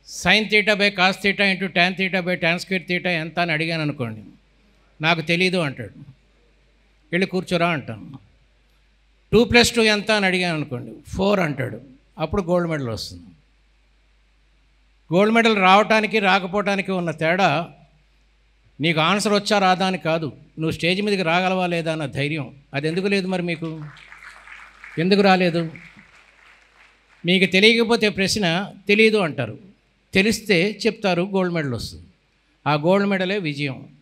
sign theta by cos theta into tan theta by tan square theta ఎంత అని అడిగాను అనుకోండి నాకు తెలీదు అంటాడు వెళ్ళి కూర్చోరా అంటాను టూ ప్లస్ టూ ఎంత అని అడిగాను అనుకోండి ఫోర్ అంటాడు అప్పుడు గోల్డ్ మెడల్ వస్తుంది గోల్డ్ మెడల్ రావటానికి రాకపోవటానికి ఉన్న తేడా నీకు ఆన్సర్ వచ్చా రాదా అని కాదు నువ్వు స్టేజ్ మీదకి రాగలవా లేదా అన్న ధైర్యం అది ఎందుకు లేదు మరి మీకు ఎందుకు రాలేదు మీకు తెలియకపోతే ప్రశ్న తెలియదు అంటారు తెలిస్తే చెప్తారు గోల్డ్ మెడల్ వస్తుంది ఆ గోల్డ్ మెడలే విజయం